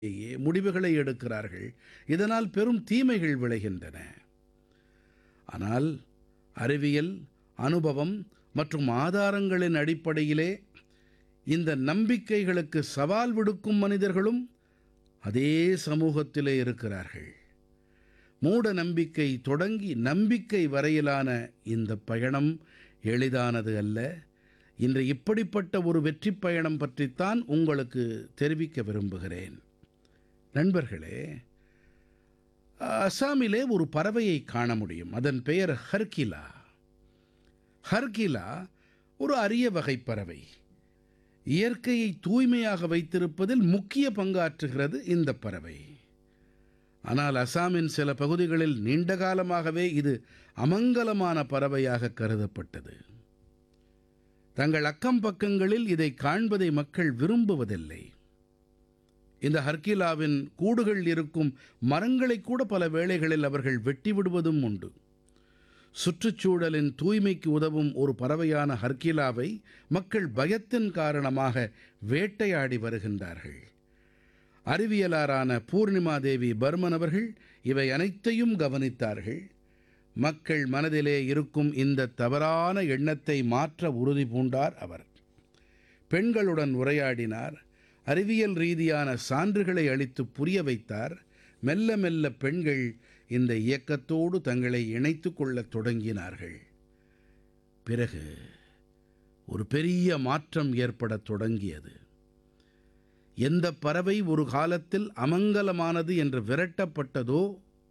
யே முடிவுகளை எடுக்கிறார்கள் இதனால் பெரும் தீமைகள் விளைகின்றன ஆனால் அறிவியல் அனுபவம் மற்றும் ஆதாரங்களின் அடிப்படையிலே இந்த நம்பிக்கைகளுக்கு சவால் விடுக்கும் மனிதர்களும் அதே சமூகத்திலே இருக்கிறார்கள் மூட நம்பிக்கை தொடங்கி நம்பிக்கை வரையிலான இந்த பயணம் எளிதானது அல்ல இன்று இப்படிப்பட்ட ஒரு வெற்றிப் பயணம் பற்றித்தான் உங்களுக்கு தெரிவிக்க விரும்புகிறேன் நண்பர்களே அசாமிலே ஒரு பறவையை காண முடியும் அதன் பெயர் ஹர்கிலா ஹர்கிலா ஒரு அரிய வகை பறவை இயற்கையை தூய்மையாக வைத்திருப்பதில் முக்கிய பங்காற்றுகிறது இந்த பறவை ஆனால் அசாமின் சில பகுதிகளில் நீண்ட காலமாகவே இது அமங்கலமான பறவையாக கருதப்பட்டது தங்கள் அக்கம் பக்கங்களில் இதை காண்பதை மக்கள் விரும்புவதில்லை இந்த ஹர்கிலாவின் கூடுகள் இருக்கும் மரங்களை கூட பல வேளைகளில் அவர்கள் வெட்டி விடுவதும் உண்டு சுற்றுச்சூழலின் தூய்மைக்கு உதவும் ஒரு பறவையான ஹர்கிலாவை மக்கள் பயத்தின் காரணமாக வேட்டையாடி வருகின்றார்கள் அறிவியலாரான பூர்ணிமா தேவி பர்மன் அவர்கள் இவை அனைத்தையும் கவனித்தார்கள் மக்கள் மனதிலே இருக்கும் இந்த தவறான எண்ணத்தை மாற்ற உறுதி பூண்டார் அவர் பெண்களுடன் உரையாடினார் அறிவியல் ரீதியான சான்றுகளை அளித்து புரிய வைத்தார் மெல்ல மெல்ல பெண்கள் இந்த இயக்கத்தோடு தங்களை இணைத்துக் கொள்ளத் தொடங்கினார்கள் பிறகு ஒரு பெரிய மாற்றம் ஏற்படத் தொடங்கியது எந்த பறவை ஒரு காலத்தில் அமங்கலமானது என்று விரட்டப்பட்டதோ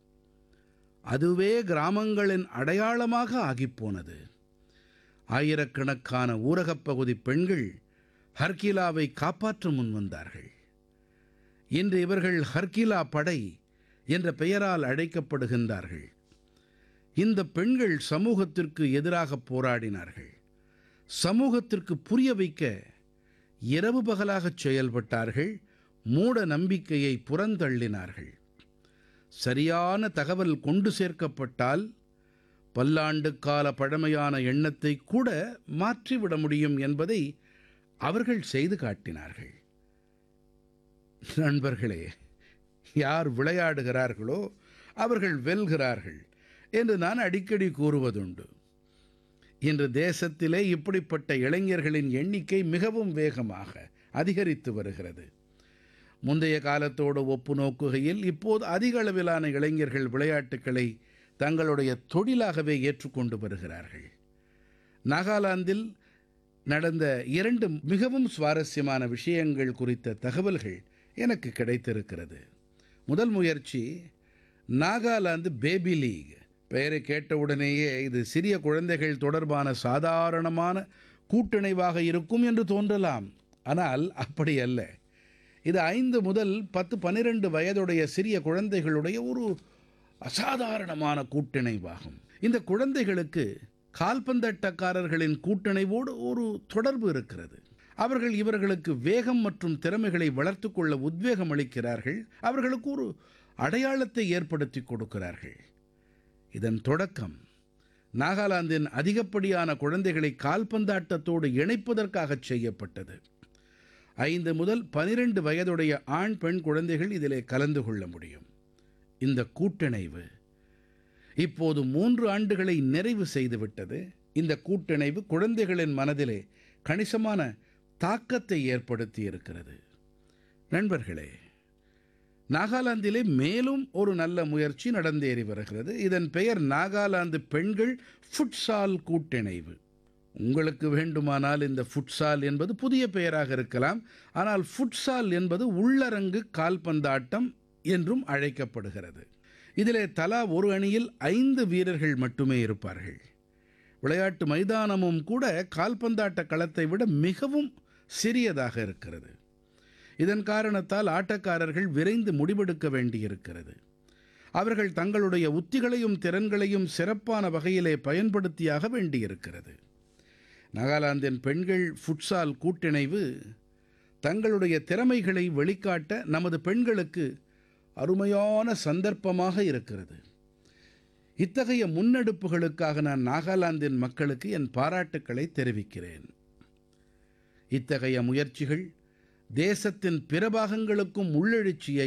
அதுவே கிராமங்களின் அடையாளமாக ஆகிப்போனது ஆயிரக்கணக்கான ஊரகப் பகுதி பெண்கள் ஹர்கிலாவை காப்பாற்ற முன்வந்தார்கள் இன்று இவர்கள் ஹர்கிலா படை என்ற பெயரால் அழைக்கப்படுகின்றார்கள் இந்த பெண்கள் சமூகத்திற்கு எதிராக போராடினார்கள் சமூகத்திற்கு புரிய வைக்க இரவு பகலாகச் செயல்பட்டார்கள் மூட நம்பிக்கையை புறந்தள்ளினார்கள் சரியான தகவல் கொண்டு சேர்க்கப்பட்டால் பல்லாண்டுக்கால பழமையான எண்ணத்தை கூட மாற்றிவிட முடியும் என்பதை அவர்கள் செய்து காட்டினார்கள் நண்பர்களே யார் விளையாடுகிறார்களோ அவர்கள் வெல்கிறார்கள் என்று நான் அடிக்கடி கூறுவதுண்டு இன்று தேசத்திலே இப்படிப்பட்ட இளைஞர்களின் எண்ணிக்கை மிகவும் வேகமாக அதிகரித்து வருகிறது முந்தைய காலத்தோடு ஒப்பு நோக்குகையில் இப்போது அதிக அளவிலான இளைஞர்கள் விளையாட்டுக்களை தங்களுடைய தொழிலாகவே ஏற்றுக்கொண்டு வருகிறார்கள் நாகாலாந்தில் நடந்த இரண்டு மிகவும் சுவாரஸ்யமான விஷயங்கள் குறித்த தகவல்கள் எனக்கு கிடைத்திருக்கிறது முதல் முயற்சி நாகாலாந்து பேபி லீக் பெயரை கேட்டவுடனேயே இது சிறிய குழந்தைகள் தொடர்பான சாதாரணமான கூட்டிணைவாக இருக்கும் என்று தோன்றலாம் ஆனால் அப்படி அல்ல இது ஐந்து முதல் பத்து பன்னிரண்டு வயதுடைய சிறிய குழந்தைகளுடைய ஒரு அசாதாரணமான கூட்டிணைவாகும் இந்த குழந்தைகளுக்கு கால்பந்தட்டக்காரர்களின் கூட்டிணைவோடு ஒரு தொடர்பு இருக்கிறது அவர்கள் இவர்களுக்கு வேகம் மற்றும் திறமைகளை வளர்த்து கொள்ள உத்வேகம் அளிக்கிறார்கள் அவர்களுக்கு ஒரு அடையாளத்தை ஏற்படுத்தி கொடுக்கிறார்கள் இதன் தொடக்கம் நாகாலாந்தின் அதிகப்படியான குழந்தைகளை கால்பந்தாட்டத்தோடு இணைப்பதற்காக செய்யப்பட்டது ஐந்து முதல் பனிரெண்டு வயதுடைய ஆண் பெண் குழந்தைகள் இதிலே கலந்து கொள்ள முடியும் இந்த கூட்டிணைவு இப்போது மூன்று ஆண்டுகளை நிறைவு செய்துவிட்டது இந்த கூட்டிணைவு குழந்தைகளின் மனதிலே கணிசமான தாக்கத்தை ஏற்படுத்தி இருக்கிறது நண்பர்களே நாகாலாந்திலே மேலும் ஒரு நல்ல முயற்சி நடந்தேறி வருகிறது இதன் பெயர் நாகாலாந்து பெண்கள் ஃபுட்சால் கூட்டிணைவு உங்களுக்கு வேண்டுமானால் இந்த ஃபுட்சால் என்பது புதிய பெயராக இருக்கலாம் ஆனால் ஃபுட்சால் என்பது உள்ளரங்கு கால்பந்தாட்டம் என்றும் அழைக்கப்படுகிறது இதிலே தலா ஒரு அணியில் ஐந்து வீரர்கள் மட்டுமே இருப்பார்கள் விளையாட்டு மைதானமும் கூட கால்பந்தாட்ட களத்தை விட மிகவும் சிறியதாக இருக்கிறது இதன் காரணத்தால் ஆட்டக்காரர்கள் விரைந்து முடிவெடுக்க வேண்டியிருக்கிறது அவர்கள் தங்களுடைய உத்திகளையும் திறன்களையும் சிறப்பான வகையிலே பயன்படுத்தியாக வேண்டியிருக்கிறது நாகாலாந்தின் பெண்கள் ஃபுட்சால் கூட்டிணைவு தங்களுடைய திறமைகளை வெளிக்காட்ட நமது பெண்களுக்கு அருமையான சந்தர்ப்பமாக இருக்கிறது இத்தகைய முன்னெடுப்புகளுக்காக நான் நாகாலாந்தின் மக்களுக்கு என் பாராட்டுக்களை தெரிவிக்கிறேன் இத்தகைய முயற்சிகள் தேசத்தின் பிற பாகங்களுக்கும் உள்ளெழுச்சியை